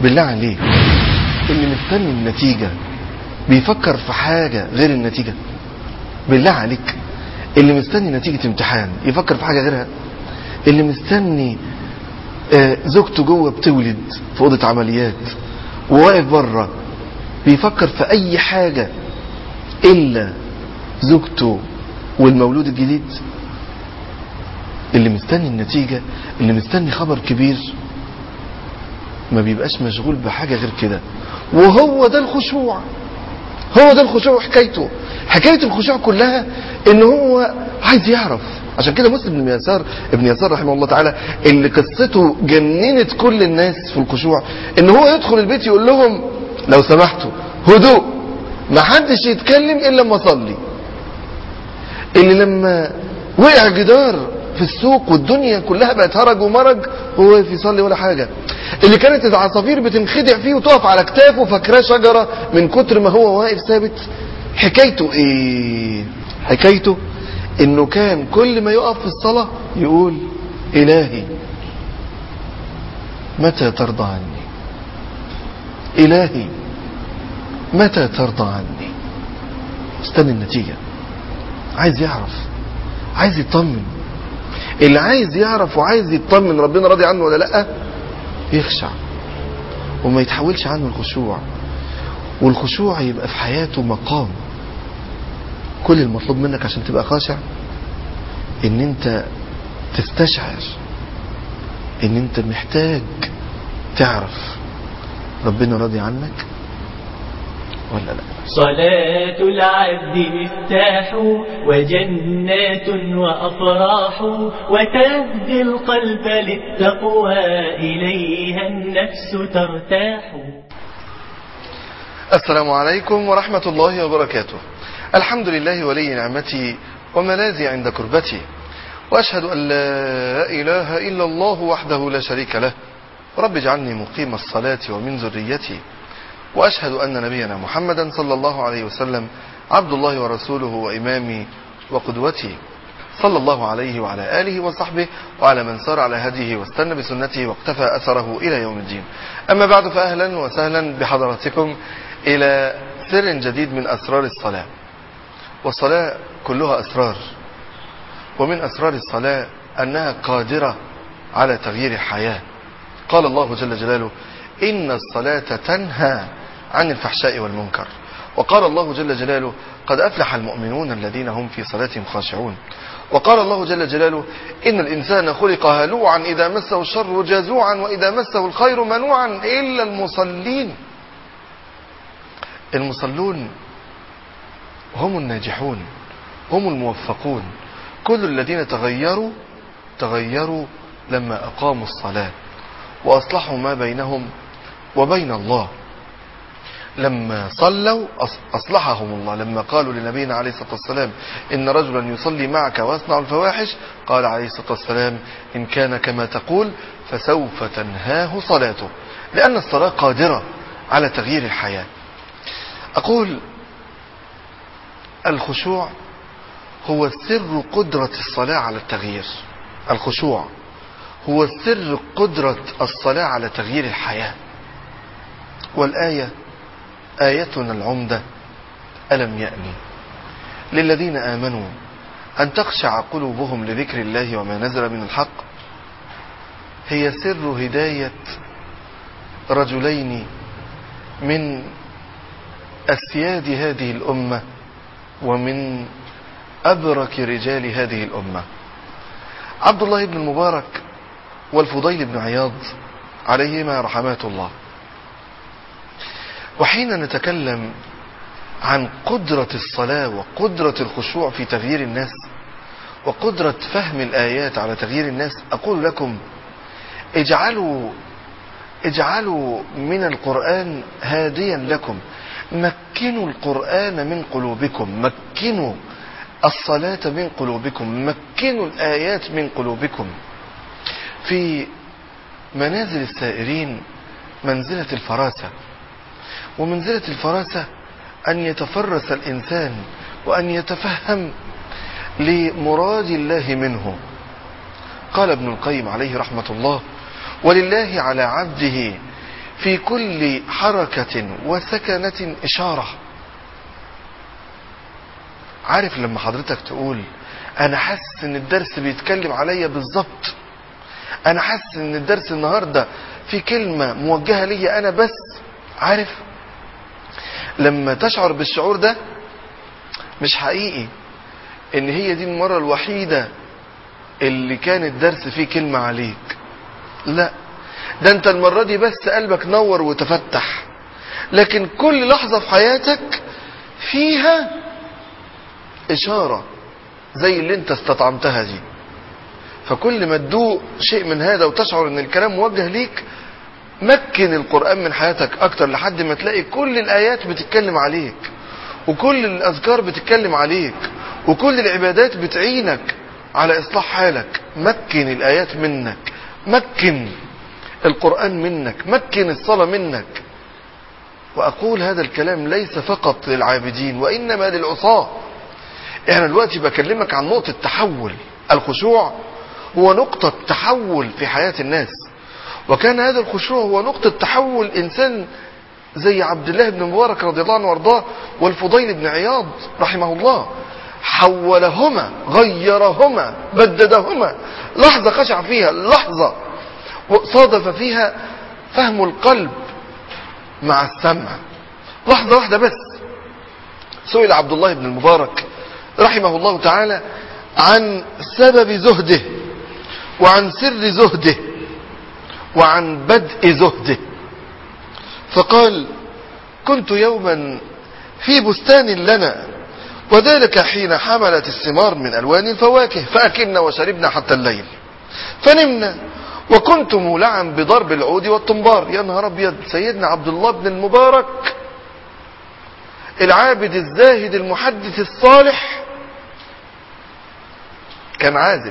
بالله عليك اللي مستني النتيجة بيفكر في حاجة غير النتيجة بالله عليك اللي مستني نتيجة امتحان يفكر في حاجة غيرها اللي مستني آه، زوجته جوه بتولد في أوضة عمليات وواقف بره بيفكر في أي حاجة إلا زوجته والمولود الجديد اللي مستني النتيجة اللي مستني خبر كبير ما بيبقاش مشغول بحاجة غير كده وهو ده الخشوع هو ده الخشوع حكايته حكاية الخشوع كلها ان هو عايز يعرف عشان كده مسلم بن يسار ابن يسار رحمه الله تعالى اللي قصته جننت كل الناس في الخشوع ان هو يدخل البيت يقول لهم لو سمحتوا هدوء ما حدش يتكلم الا لما اصلي اللي لما وقع جدار في السوق والدنيا كلها بقت هرج ومرج هو واقف يصلي ولا حاجة اللي كانت العصافير بتنخدع فيه وتقف على كتافه فاكراه شجرة من كتر ما هو واقف ثابت حكايته ايه حكايته انه كان كل ما يقف في الصلاة يقول الهي متى ترضى عني الهي متى ترضى عني استنى النتيجة عايز يعرف عايز يطمن اللي عايز يعرف وعايز يطمن ربنا راضي عنه ولا لا يخشع وما يتحولش عنه الخشوع والخشوع يبقى في حياته مقام كل المطلوب منك عشان تبقى خاشع ان انت تستشعر ان انت محتاج تعرف ربنا راضي عنك ولا لا صلاة العبد مفتاح وجنات وأفراح وتهدي القلب للتقوى إليها النفس ترتاح السلام عليكم ورحمة الله وبركاته الحمد لله ولي نعمتي وملاذي عند كربتي وأشهد أن لا إله إلا الله وحده لا شريك له رب اجعلني مقيم الصلاة ومن ذريتي وأشهد أن نبينا محمدا صلى الله عليه وسلم عبد الله ورسوله وإمامي وقدوتي صلى الله عليه وعلى آله وصحبه وعلى من سار على هديه واستنى بسنته واقتفى أثره إلى يوم الدين أما بعد فأهلا وسهلا بحضراتكم إلى سر جديد من أسرار الصلاة والصلاة كلها أسرار ومن أسرار الصلاة أنها قادرة على تغيير الحياة قال الله جل جلاله إن الصلاة تنهى عن الفحشاء والمنكر وقال الله جل جلاله قد أفلح المؤمنون الذين هم في صلاتهم خاشعون وقال الله جل جلاله إن الإنسان خلق هلوعا إذا مسه الشر جزوعا وإذا مسه الخير منوعا إلا المصلين المصلون هم الناجحون هم الموفقون كل الذين تغيروا تغيروا لما أقاموا الصلاة وأصلحوا ما بينهم وبين الله لما صلوا أصلحهم الله لما قالوا لنبينا عليه الصلاة والسلام إن رجلا يصلي معك ويصنع الفواحش قال عليه الصلاة والسلام إن كان كما تقول فسوف تنهاه صلاته لأن الصلاة قادرة على تغيير الحياة أقول الخشوع هو سر قدرة الصلاة على التغيير الخشوع هو سر قدرة الصلاة على تغيير الحياة والآية آيتنا العمدة ألم يأني للذين آمنوا أن تخشع قلوبهم لذكر الله وما نزل من الحق هي سر هداية رجلين من أسياد هذه الأمة ومن أبرك رجال هذه الأمة عبد الله بن المبارك والفضيل بن عياض عليهما رحمات الله وحين نتكلم عن قدرة الصلاة وقدرة الخشوع في تغيير الناس وقدرة فهم الآيات على تغيير الناس أقول لكم اجعلوا اجعلوا من القرآن هاديا لكم مكنوا القرآن من قلوبكم مكنوا الصلاة من قلوبكم مكنوا الآيات من قلوبكم في منازل السائرين منزلة الفراسة ومنزلة الفراسة أن يتفرس الإنسان وأن يتفهم لمراد الله منه قال ابن القيم عليه رحمة الله ولله على عبده في كل حركة وسكنة إشارة عارف لما حضرتك تقول أنا حاسس إن الدرس بيتكلم عليا بالظبط أنا حاسس إن الدرس النهاردة في كلمة موجهة لي أنا بس عارف لما تشعر بالشعور ده مش حقيقي ان هي دي المرة الوحيدة اللي كان الدرس فيه كلمة عليك لا ده انت المرة دي بس قلبك نور وتفتح لكن كل لحظة في حياتك فيها اشارة زي اللي انت استطعمتها دي فكل ما تدوق شيء من هذا وتشعر ان الكلام موجه ليك مكن القرآن من حياتك اكتر لحد ما تلاقي كل الايات بتتكلم عليك وكل الاذكار بتتكلم عليك وكل العبادات بتعينك على اصلاح حالك مكن الايات منك مكن القرآن منك مكن الصلاة منك واقول هذا الكلام ليس فقط للعابدين وانما للعصاة انا دلوقتي بكلمك عن نقطة تحول الخشوع هو نقطة تحول في حياة الناس وكان هذا الخشوع هو نقطة تحول إنسان زي عبد الله بن مبارك رضي الله عنه وارضاه والفضيل بن عياض رحمه الله حولهما غيرهما بددهما لحظة خشع فيها لحظة صادف فيها فهم القلب مع السمع لحظة واحدة بس سئل عبد الله بن المبارك رحمه الله تعالى عن سبب زهده وعن سر زهده وعن بدء زهده فقال كنت يوما في بستان لنا وذلك حين حملت الثمار من ألوان الفواكه فأكلنا وشربنا حتى الليل فنمنا وكنت مولعا بضرب العود والطنبار يا نهار ابيض سيدنا عبد الله بن المبارك العابد الزاهد المحدث الصالح كان عازف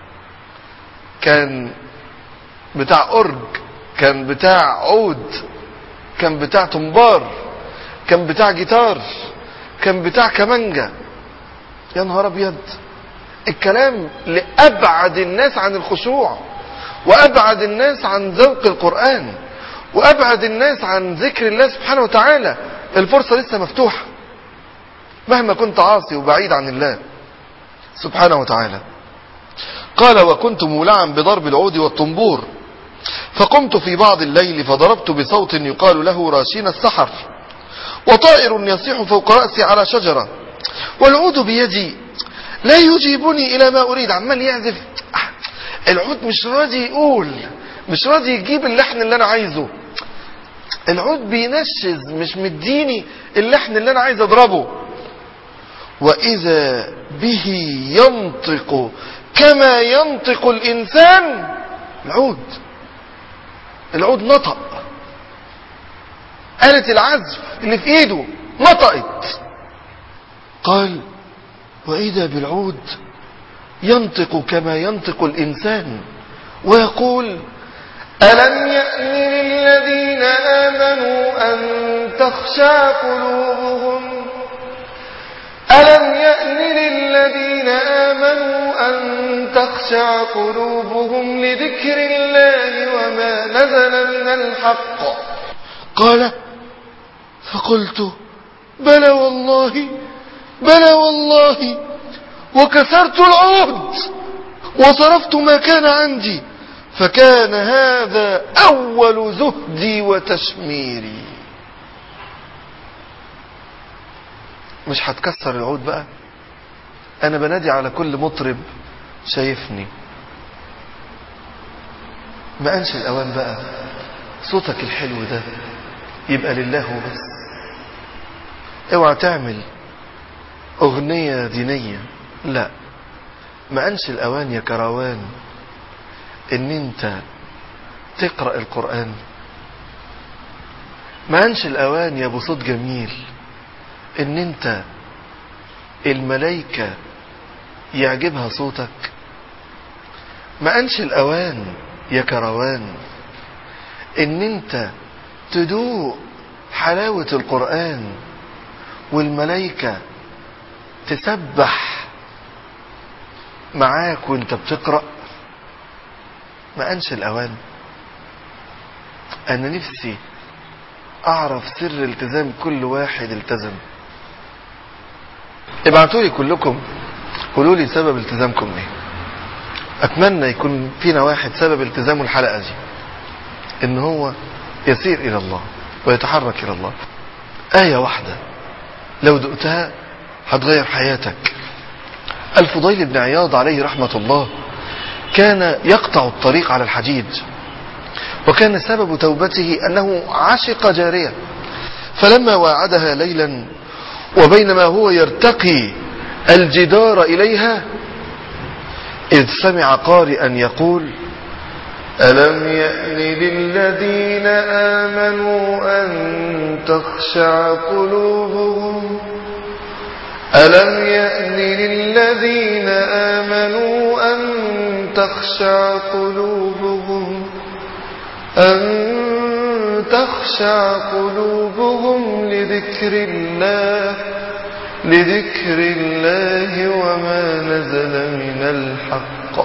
كان بتاع أرج كان بتاع عود كان بتاع طنبار كان بتاع جيتار كان بتاع كمانجا يا نهار ابيض الكلام لأبعد الناس عن الخشوع وأبعد الناس عن ذوق القرآن وأبعد الناس عن ذكر الله سبحانه وتعالى الفرصة لسه مفتوحة مهما كنت عاصي وبعيد عن الله سبحانه وتعالى قال وكنت مولعا بضرب العود والطنبور فقمت في بعض الليل فضربت بصوت يقال له راشين السحر وطائر يصيح فوق رأسي على شجرة والعود بيدي لا يجيبني إلى ما أريد عمال يعزف العود مش راضي يقول مش راضي يجيب اللحن اللي أنا عايزه العود بينشز مش مديني اللحن اللي أنا عايز أضربه وإذا به ينطق كما ينطق الإنسان العود العود نطق آلة العزف اللي في ايده نطقت قال وإذا بالعود ينطق كما ينطق الإنسان ويقول ألم يأن للذين آمنوا أن تخشى قلوبهم ألم يأن للذين آمنوا أن تخشع قلوبهم لذكر الله وما نزل من الحق قال فقلت بلى والله بلى والله وكسرت العود وصرفت ما كان عندي فكان هذا أول زهدي وتشميري مش هتكسر العود بقى انا بنادي على كل مطرب شايفني ما قالش الاوان بقى صوتك الحلو ده يبقى لله وبس اوعى تعمل اغنية دينية لا ما قالش الاوان يا كروان ان انت تقرأ القرآن ما قالش الاوان يا ابو صوت جميل ان انت الملايكة يعجبها صوتك ما أنش الأوان يا كروان ان انت تدوق حلاوة القرآن والملايكة تسبح معاك وانت بتقرأ ما أنش الأوان أنا نفسي اعرف سر التزام كل واحد التزم ابعتوا لي كلكم قولوا لي سبب التزامكم ايه اتمنى يكون فينا واحد سبب التزامه الحلقة دي ان هو يسير الى الله ويتحرك الى الله آية واحدة لو دقتها هتغير حياتك الفضيل بن عياض عليه رحمة الله كان يقطع الطريق على الحديد وكان سبب توبته أنه عشق جارية فلما واعدها ليلا وبينما هو يرتقي الجدار إليها إذ سمع قارئا يقول ألم يأن للذين آمنوا أن تخشع قلوبهم ألم يأن للذين آمنوا أن تخشع قلوبهم أن تخشع قلوبهم لذكر الله لذكر الله وما نزل من الحق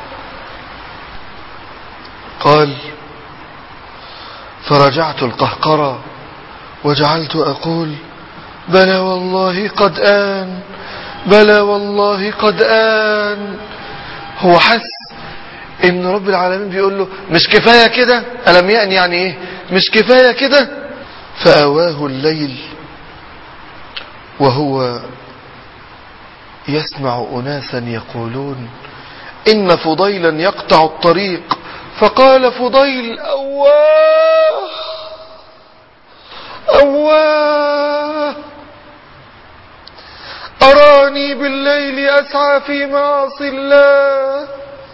قال فرجعت القهقرة وجعلت أقول بلى والله قد آن بلى والله قد آن هو حس ان رب العالمين بيقول له مش كفاية كده ألم يأن يعني ايه مش كفاية كده فأواه الليل وهو يسمع أناسا يقولون إن فضيلا يقطع الطريق فقال فضيل أواه أواه أراني بالليل أسعى في معاصي الله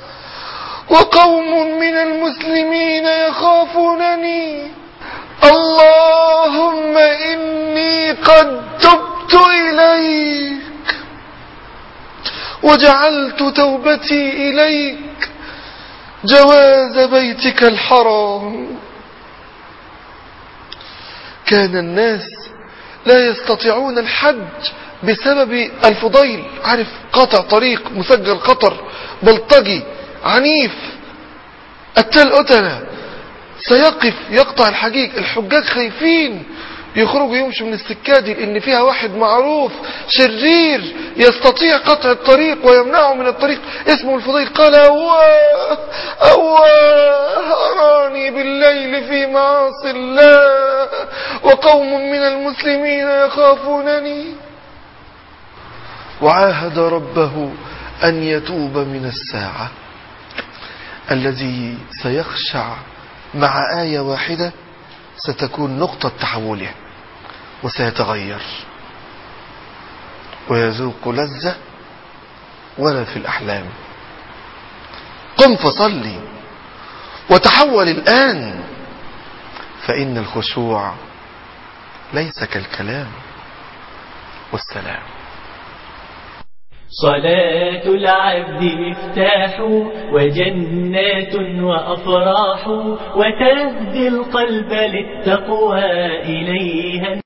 وقوم من المسلمين يخافونني اللهم إني قد تبت إليك وجعلت توبتي إليك جواز بيتك الحرام كان الناس لا يستطيعون الحج بسبب الفضيل عارف قاطع طريق مسجل خطر بلطجي عنيف التل قتلة سيقف يقطع الحجيج الحجاج خايفين يخرجوا يمشوا من السكادي لان فيها واحد معروف شرير يستطيع قطع الطريق ويمنعه من الطريق اسمه الفضيل قال أواه أواه أراني بالليل في معاصي الله وقوم من المسلمين يخافونني وعاهد ربه أن يتوب من الساعة الذي سيخشع مع آية واحدة ستكون نقطة تحوله وسيتغير ويذوق لذة ولا في الأحلام قم فصلي وتحول الآن فإن الخشوع ليس كالكلام والسلام صلاة العبد مفتاح وجنات وأفراح وتهدي القلب للتقوى إليها